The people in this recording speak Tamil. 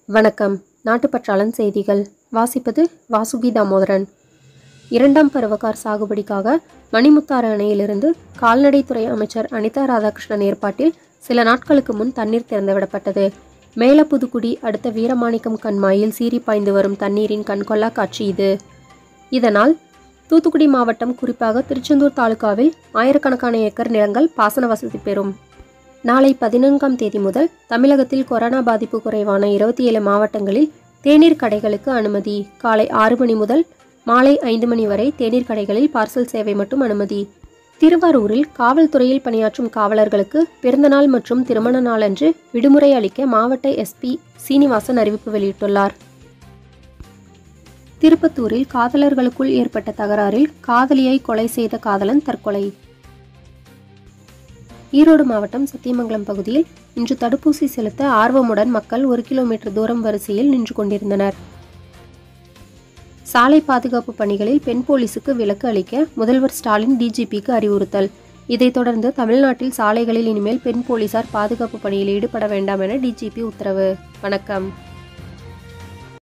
வணக்கம் நாட்டுப்பற்றாளன் செய்திகள் வாசிப்பது வாசுகி தாமோதரன் இரண்டாம் பருவகார் சாகுபடிக்காக மணிமுத்தாறு அணையிலிருந்து கால்நடைத்துறை அமைச்சர் அனிதா ராதாகிருஷ்ணன் ஏற்பாட்டில் சில நாட்களுக்கு முன் தண்ணீர் திறந்துவிடப்பட்டது மேலப்புதுக்குடி அடுத்த வீரமாணிக்கம் கண்மாயில் சீறி பாய்ந்து வரும் தண்ணீரின் கண்கொள்ளா காட்சி இது இதனால் தூத்துக்குடி மாவட்டம் குறிப்பாக திருச்செந்தூர் தாலுகாவில் ஆயிரக்கணக்கான ஏக்கர் நிலங்கள் பாசன வசதி பெறும் நாளை பதினான்காம் தேதி முதல் தமிழகத்தில் கொரோனா பாதிப்பு குறைவான இருபத்தி ஏழு மாவட்டங்களில் தேநீர் கடைகளுக்கு அனுமதி காலை ஆறு மணி முதல் மாலை ஐந்து மணி வரை தேநீர் கடைகளில் பார்சல் சேவை மட்டும் அனுமதி திருவாரூரில் காவல்துறையில் பணியாற்றும் காவலர்களுக்கு பிறந்தநாள் மற்றும் திருமண நாளன்று விடுமுறை அளிக்க மாவட்ட எஸ்பி சீனிவாசன் அறிவிப்பு வெளியிட்டுள்ளார் திருப்பத்தூரில் காதலர்களுக்குள் ஏற்பட்ட தகராறில் காதலியை கொலை செய்த காதலன் தற்கொலை ஈரோடு மாவட்டம் சத்தியமங்கலம் பகுதியில் இன்று தடுப்பூசி செலுத்த ஆர்வமுடன் மக்கள் ஒரு கிலோமீட்டர் தூரம் வரிசையில் நின்று கொண்டிருந்தனர் சாலை பாதுகாப்பு பணிகளில் பெண் போலீசுக்கு விலக்கு அளிக்க முதல்வர் ஸ்டாலின் டிஜிபிக்கு அறிவுறுத்தல் இதைத் தொடர்ந்து தமிழ்நாட்டில் சாலைகளில் இனிமேல் பெண் போலீசார் பாதுகாப்பு பணியில் ஈடுபட வேண்டாம் என டிஜிபி உத்தரவு வணக்கம்